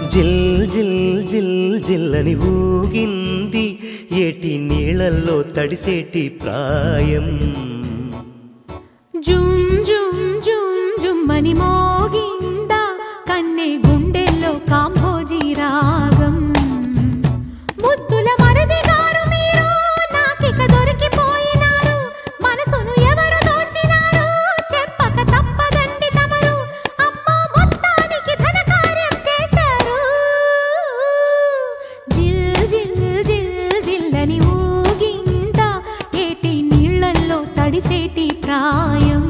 జిల్ జిల్ జిల్ జిల్లని ఊగింది ఏటి నీళ్ళల్లో తడిసేటి ప్రాయం జుమ్ జుమ్ జుమ్ జుమ్మని మోగిందా కన్నె గుండెల్లో కాంభోజీ రాగం ముద్దుల మరది గారు మీరు నాకిక దొరికిపోయినారు మనసును ఎవరు దోచినారు చెప్పక తప్పదండి తమరు అమ్మో మొత్తానికి ధన కార్యం చేశారు జిల్ జిల్ జిల్ జిల్లని ఊగిందా ఏటి నీళ్ళల్లో తడిసేటి ప్రాయం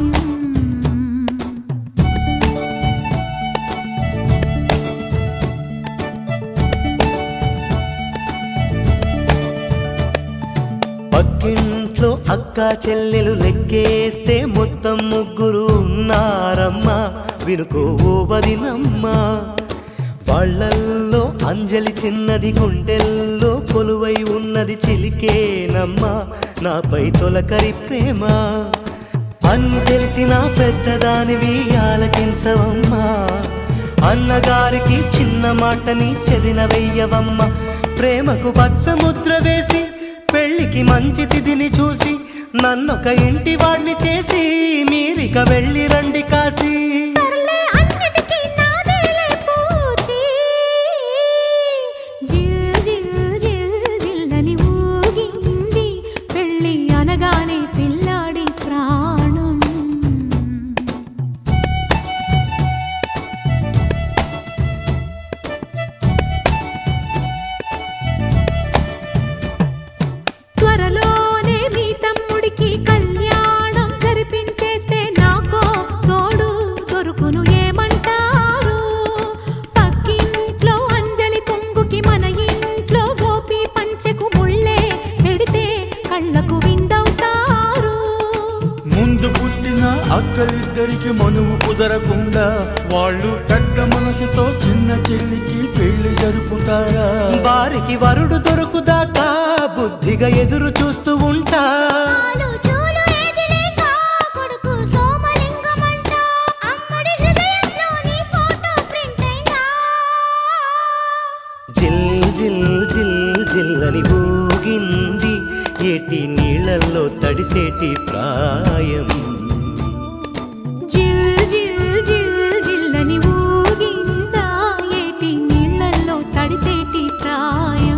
పక్కింట్లో అక్క చెల్లెలు లెక్కేస్తే మొత్తం ముగ్గురు ఉన్నారమ్మా వినుకో ఓ వదినమ్మా వాళ్ళల్లో అంజలి చిన్నది గుండెల్లో కొలువై ఉన్నది చిలికేనమ్మా నాపై తొలకరి ప్రేమ అన్ని తెలిసిన పెద్దదానివి ఆలకించవమ్మా అన్నగారికి చిన్న మాటని చెదిన వెయ్యవమ్మ ప్రేమకు పచ్చముద్ర వేసి పెళ్లికి మంచి తిథిని చూసి నన్నొక ఇంటి వాడిని చేసి మీరిక వెళ్ళి రండి కాశీ సర్లే అన్నిటికీ నాదేలే పూచి జిల్ జిల్ జిల్ జిల్లని ఊగింది పెళ్ళి అనగానే పిల్లాడి ప్రాణం త్వరలోనే మీ తమ్ముడికి కళ్యాణం జరిపించేస్తే నాకో తోడు దొరుకును ఏమంటారు పక్కింట్లో అంజలి కొంగుకి మన ఇంట్లో గోపి పంచెకు ముళ్ళే పెడితే కళ్ళకు విందవుతారు ముందు పుట్టిన అక్కలిద్దరికి మనువు కుదరకుండా వాళ్ళు పెద్ద మనసుతో చిన్న చెల్లికి పెళ్లి జరుపుతారా వారికి వరుడు దొరుకుదాకా బుద్ధిగా ఎదురు చూస్తూ ఉంటా ఆలు చూలు ఏది లేక కొడుకు సోమలింగమంట అమ్మడి హృదయంలోని ఫోటో ప్రింట్ అయినా జిల్ జిల్ జిల్ జిల్లని ఊగింది ఏటి నీళ్ళల్లో తడిసేటి ప్రాయం జిల్ జిల్ జిల్ జిల్లని ఊగిందా ఏటి నీళ్ళల్లో తడిసేటి ప్రాయం